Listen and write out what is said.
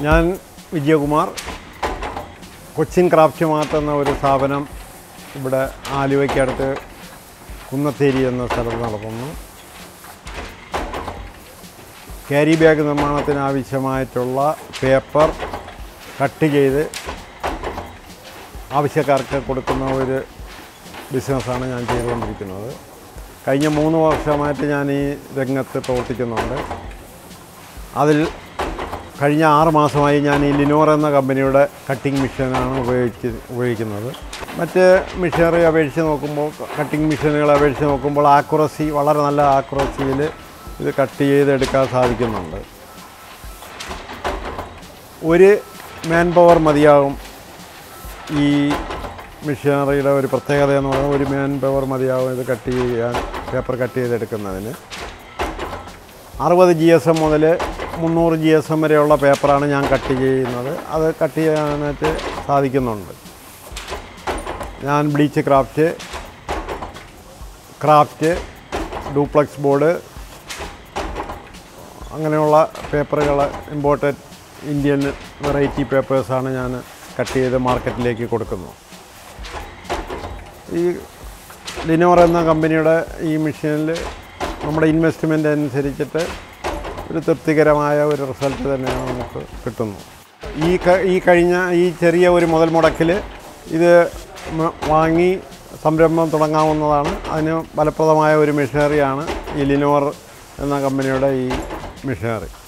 ഞാൻ Vijayakumar Cochin craft mart എന്ന ഒരു സ്ഥാപനം ഇവിടെ ആലുവയ്ക്കടുത്ത് കുന്നത്തേരി എന്ന സ്ഥലത്ത് നടത്തുന്നു ക്യാരി ബാഗ് നിർമ്മാണത്തിന് ആവശ്യമായിട്ടുള്ള പേപ്പർ കട്ട് ചെയ്ത് ആവശ്യക്കാർക്ക് കൊടുക്കുന്ന ഒരു ബിസിനസ്സാണ് ഞാൻ ചെയ്തുകൊണ്ടിരിക്കുന്നത് കഴിഞ്ഞ മൂന്ന് വർഷമായിട്ട് ഞാൻ ഈ രംഗത്ത് പ്രവർത്തിക്കുന്നുണ്ട് അതിൽ കഴിഞ്ഞ ആറ് മാസമായി ഞാൻ ഈ ലിനോർ എന്ന കമ്പനിയുടെ കട്ടിംഗ് മെഷീനാണ് ഉപയോഗിച്ച് ഉപയോഗിക്കുന്നത് മറ്റ് മെഷീനറി അപേക്ഷിച്ച് നോക്കുമ്പോൾ കട്ടിംഗ് മെഷീനുകളെ അപേക്ഷിച്ച് നോക്കുമ്പോൾ ആക്കുറസി വളരെ നല്ല ആക്കുറസിയിൽ ഇത് കട്ട് ചെയ്തെടുക്കാൻ സാധിക്കുന്നുണ്ട് ഒരു മാൻ പവർ മതിയാകും ഈ മെഷീനറിയുടെ ഒരു പ്രത്യേകത എന്ന് പറയുന്നത് ഒരു മാൻ പവർ മതിയാകും ഇത് കട്ട് ചെയ്യാൻ പേപ്പർ കട്ട് ചെയ്തെടുക്കുന്നതിന് അറുപത് ജി എസ് എം മുതൽ മുന്നൂറ് ജി എസ് എം വരെയുള്ള പേപ്പറാണ് ഞാൻ കട്ട് ചെയ്യുന്നത് അത് കട്ട് ചെയ്യാനായിട്ട് സാധിക്കുന്നുണ്ട് ഞാൻ bleach craft craft duplex board അങ്ങനെയുള്ള പേപ്പറുകൾ ഇമ്പോർട്ടഡ് ഇന്ത്യൻ വെറൈറ്റി പേപ്പേഴ്സാണ് ഞാൻ കട്ട് ചെയ്ത് മാർക്കറ്റിലേക്ക് കൊടുക്കുന്നത് ഈ ലിനോർ എന്ന കമ്പനിയുടെ ഈ മെഷീനിൽ നമ്മുടെ ഇൻവെസ്റ്റ്മെൻ്റ് അനുസരിച്ചിട്ട് ഒരു തൃപ്തികരമായ ഒരു റിസൾട്ട് തന്നെയാണ് നമുക്ക് കിട്ടുന്നത് ഈ ക- ഈ കഴിഞ്ഞ ഈ ചെറിയ ഒരു മുതൽ മുടക്കിൽ ഇത് മ- വാങ്ങി സംരംഭം തുടങ്ങാവുന്നതാണ് അതിന് ഫലപ്രദമായ ഒരു മെഷീനറിയാണ് ഈ ലിനോർ എന്ന കമ്പനിയുടെ ഈ മെഷീനറി